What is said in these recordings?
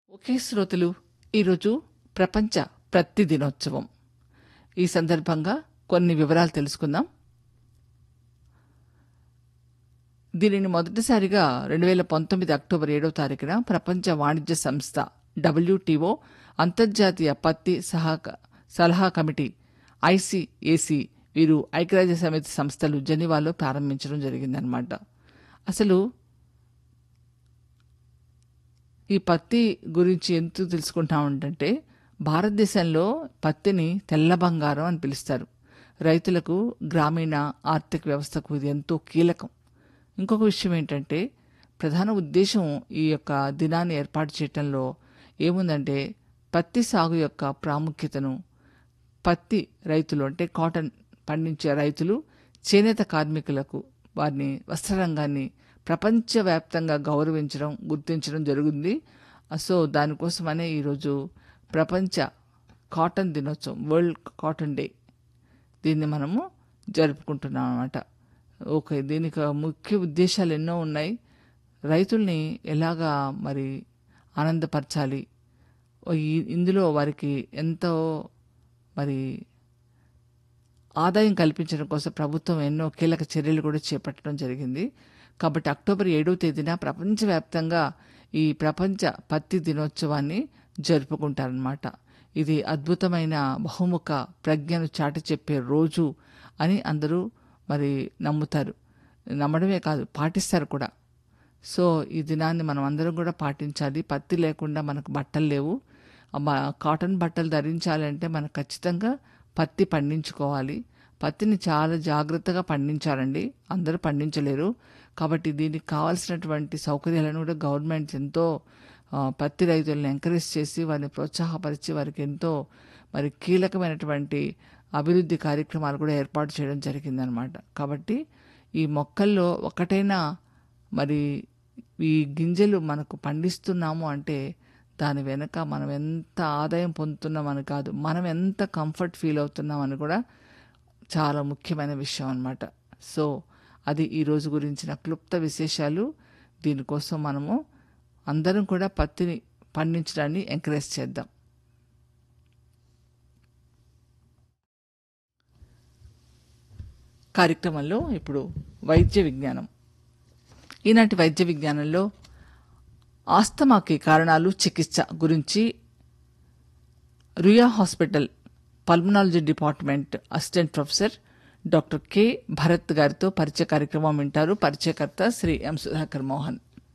okay శ్రోతలు ఈరోజు ప్రపంచ ప్రతి దినోత్సవం ఈ సందర్భంగా కొన్ని వివరాలు తెలుసుకుందాం దీనిని మొదటిసారిగా రెండు వేల పంతొమ్మిది అక్టోబర్ ఏడవ తారీఖున ప్రపంచ వాణిజ్య సంస్థ డబ్ల్యూటీఓ అంతర్జాతీయ పత్తి సహాక సలహా కమిటీ ఐసిఏసి వీరు ఐక్యరాజ్య సమితి సంస్థలు జెనీవాలో ప్రారంభించడం జరిగిందనమాట అసలు ఈ పత్తి గురించి ఎందుకు తెలుసుకుంటామంటే భారతదేశంలో పత్తిని తెల్ల బంగారం అని పిలుస్తారు రైతులకు గ్రామీణ ఆర్థిక వ్యవస్థకు ఇది ఎంతో కీలకం ఇంకొక విషయం ఏంటంటే ప్రధాన ఉద్దేశం ఈ యొక్క దినాన్ని ఏర్పాటు చేయటంలో ఏముందంటే పత్తి సాగు యొక్క ప్రాముఖ్యతను పత్తి రైతులు అంటే కాటన్ పండించే రైతులు చేనేత కార్మికులకు వారిని వస్త్రరంగాన్ని ప్రపంచవ్యాప్తంగా గౌరవించడం గుర్తించడం జరుగుతుంది సో దానికోసమనే ఈరోజు ప్రపంచ కాటన్ దినోత్సవం వరల్డ్ కాటన్ డే దీన్ని మనము జరుపుకుంటున్నాం అన్నమాట ఓకే దీనికి ముఖ్య ఉద్దేశాలు ఎన్నో ఉన్నాయి రైతుల్ని ఎలాగా మరి ఆనందపరచాలి ఈ- ఇందులో వారికి ఎంతో మరి ఆదాయం కల్పించడం కోసం ప్రభుత్వం ఎన్నో కీలక చర్యలు కూడా చేపట్టడం జరిగింది కాబట్టి అక్టోబర్ ఏడవ తేదీన ప్రపంచవ్యాప్తంగా ఈ ప్రపంచ పత్తి దినోత్సవాన్ని జరుపుకుంటారనమాట ఇది అద్భుతమైన బహుముఖ ప్రజ్ఞను చాటి చెప్పే రోజు అని అందరూ మరి నమ్ముతారు నమ్మడమే కాదు పాటిస్తారు కూడా సో ఈ దినాన్ని మనం అందరం కూడా పాటించాలి పత్తి లేకుండా మనకు బట్టలు లేవు అమ్మ, కాటన్ బట్టలు ధరించాలంటే మనకు ఖచ్చితంగా పత్తి పండించుకోవాలి పత్తిని చాలా జాగ్రత్తగా పండించాలండి అందరూ పండించలేరు కాబట్టి దీనికి కావాల్సినటువంటి సౌకర్యాలను కూడా గవర్నమెంట్ ఎంతో ఆ, పత్తి రైతులను ఎంకరేజ్ చేసి వారిని ప్రోత్సాహపరిచి వారికి ఎంతో మరి కీలకమైనటువంటి అభివృద్ధి కార్యక్రమాలు కూడా ఏర్పాటు చేయడం జరిగిందనమాట కాబట్టి ఈ మొక్కల్లో ఒకటైనా మరి ఈ గింజలు మనకు పండిస్తున్నాము అంటే దాని వెనక మనం ఎంత ఆదాయం పొందుతున్నామని కాదు మనం ఎంత కంఫర్ట్ ఫీల్ అవుతున్నామని కూడా చాలా ముఖ్యమైన విషయం అన్నమాట సో అది ఈ రోజు గురించిన క్లుప్త విశేషాలు దీనికోసం మనము అందరం కూడా పత్తిని పండించడాన్ని ఎంకరేజ్ చేద్దాం కార్యక్రమంలో ఇప్పుడు వైద్య విజ్ఞానం ఈనాటి వైద్య విజ్ఞానంలో ఆస్తమాకి కారణాలు చికిత్స గురించి Ruia hospital pulmonology department assistant professor doctor K Bharath గారితో పరిచయ కార్యక్రమం వింటారు పరిచయకర్త శ్రీ ఎం సుధాకర్ మోహన్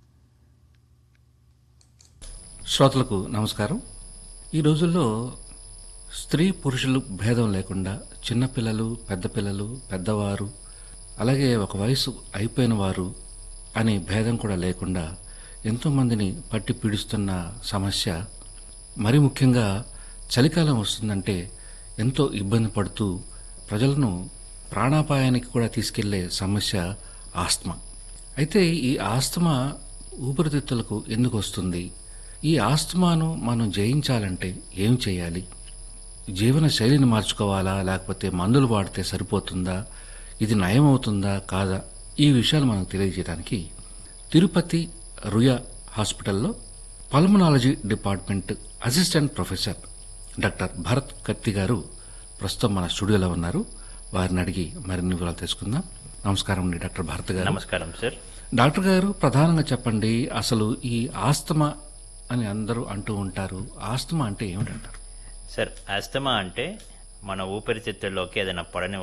శ్రోతలకు నమస్కారం ఈ రోజుల్లో స్త్రీ పురుషులు భేదం లేకుండా చిన్నపిల్లలు పెద్ద పిల్లలు పెద్దవారు అలాగే ఒక వయసు అయిపోయిన వారు అనే భేదం కూడా లేకుండా ఎంతోమందిని పట్టి పీడిస్తున్న సమస్య మరి ముఖ్యంగా చలికాలం వస్తుందంటే ఎంతో ఇబ్బంది పడుతూ ప్రజలను ప్రాణాపాయానికి కూడా తీసుకెళ్లే సమస్య ఆస్తమా అయితే ఈ ఆస్తమా ఊపిరితిత్తులకు ఎందుకు వస్తుంది ఈ ఆస్తమాను మనం జయించాలంటే ఏం చేయాలి జీవన శైలిని మార్చుకోవాలా లేకపోతే మందులు వాడితే సరిపోతుందా ఇది నయం అవుతుందా కాదా ఈ విషయాలు మనకు తెలియజేయడానికి తిరుపతి రుయా హాస్పిటల్లో pulmonology department assistant professor doctor Bharath Katti garu ప్రస్తుతం మన స్టూడియోలో ఉన్నారు వారిని అడిగి మరిన్ని వివరాలు తెలుసుకుందాం నమస్కారం అండి డాక్టర్ భరత్ గారు నమస్కారం సార్ డాక్టర్ గారు ప్రధానంగా చెప్పండి అసలు ఈ ఆస్తమా అని అందరూ అంటూ ఉంటారు ఆస్తమా అంటే ఏమిటంటారు సార్ ఆస్తమా అంటే మన ఊపిరితిత్తుల్లోకి ఏదైనా పడని